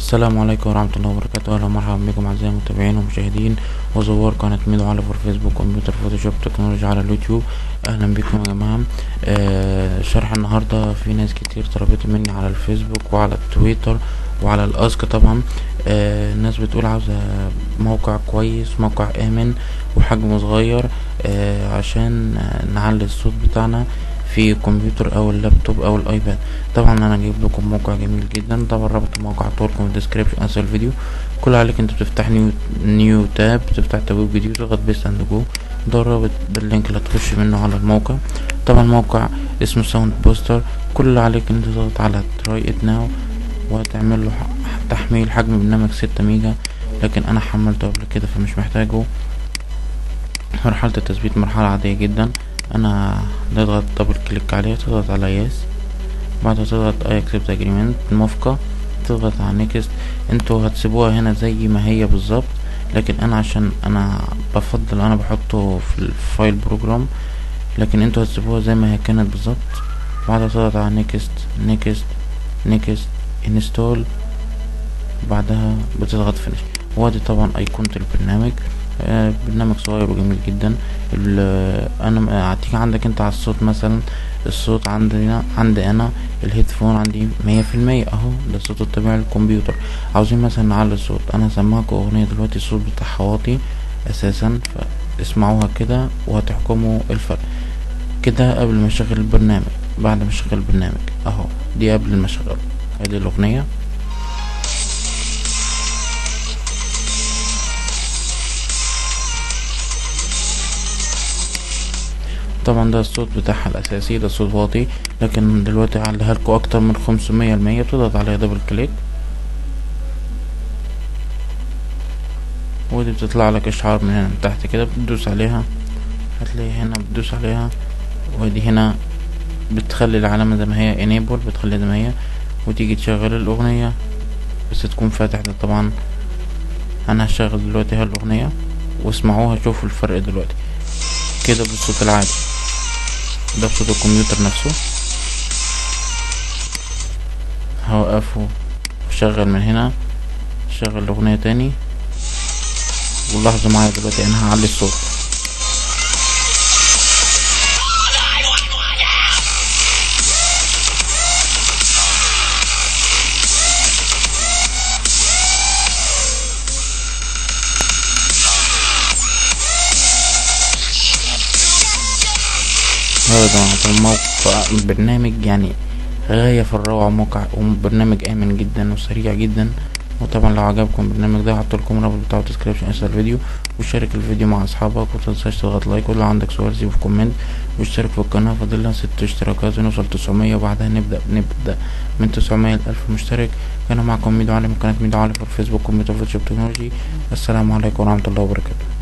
السلام عليكم ورحمة الله وبركاته أهلا ومرحبا بكم أعزائي المتابعين والمشاهدين وزوار قناة ميدو على فور فيسبوك كمبيوتر فوتوشوب تكنولوجيا على اليوتيوب أهلا بكم يا جماعة آه شرح النهاردة في ناس كتير طلبته مني على الفيسبوك وعلى التويتر وعلى الاسك طبعا آه الناس بتقول عاوزة موقع كويس موقع آمن وحجمه صغير آه عشان آه نعلي الصوت بتاعنا في الكمبيوتر او اللابتوب او الايباد طبعا انا جايب لكم موقع جميل جدا طبعا رابط الموقع هحطهولكم في الديسكريبشن اسفل الفيديو كل اللي عليك انت بتفتح نيو نيو تاب بتفتح تابوب جديد تضغط بيست اند جو ده الرابط ده اللينك اللي هتخش منه على الموقع طبعا الموقع اسمه ساوند بوستر كل اللي عليك انت تضغط على تراي ات ناو وهتعمل له تحميل حجم برنامج ستة ميجا لكن انا حملته قبل كده فمش محتاجه مرحلة التثبيت مرحلة عادية جدا انا تضغط دبل كليك عليها تضغط على يس بعدها تضغط اي اكسبت اجريمنت موافقة تضغط على نيكست انتوا هتسيبوها هنا زي ما هي بالظبط لكن انا عشان انا بفضل انا بحطه في الفايل بروجرام لكن انتوا هتسيبوها زي ما هي كانت بالظبط بعدها تضغط على نيكست نيكست نيكست انستول بعدها بتضغط فينيش وادي طبعا ايقونة البرنامج آه برنامج صغير وجميل جدا انا هتيجي عندك انت على الصوت مثلا الصوت عندنا عندي انا الهيدفون عندي مية في المية اهو ده الصوت الطبيعي للكمبيوتر عاوزين مثلا نعلي الصوت انا هسمعكم اغنية دلوقتي الصوت بتاعها واطي اساسا فاسمعوها كده وهتحكموا الفرق كده قبل ما اشغل البرنامج بعد ما اشغل البرنامج اهو دي قبل ما اشغله ادي الاغنية طبعا ده الصوت بتاعها الاساسي ده صوت واطي لكن دلوقتي هعليها لكم اكتر من خمسمية المية بتضغط عليها دبل كليك ودي بتطلع لك اشعار من هنا من تحت كده بتدوس عليها هتلاقي هنا بتدوس عليها ودي هنا بتخلي العلامة زي ما هي enable بتخلي زي ما هي وتيجي تشغل الاغنية بس تكون فاتح ده طبعا انا هشغل دلوقتي هالاغنية واسمعوها شوفوا الفرق دلوقتي كده بالصوت العادي ده بصوت الكمبيوتر نفسه هوقفه وشغل من هنا شغل الاغنية تاني ولاحظوا معايا دلوقتي انا هعلي الصوت هذا الموقع برنامج يعني غاية في الروعة موقع وبرنامج آمن جدا وسريع جدا وطبعا لو عجبكم البرنامج ده هحط لكم الرابط بتاعه في الديسكريبشن اسفل الفيديو وشارك الفيديو مع اصحابك ومتنساش تضغط لايك ولو عندك سؤال سيبه في كومنت واشترك في القناة فاضل لها ست اشتراكات ونوصل تسعمية وبعدها نبدأ نبدأ من تسعمية لألف مشترك كان معكم ميدو علي من قناة ميدو علي في الفيسبوك كمبيوتر فوتوشوب تكنولوجي السلام عليكم ورحمة الله وبركاته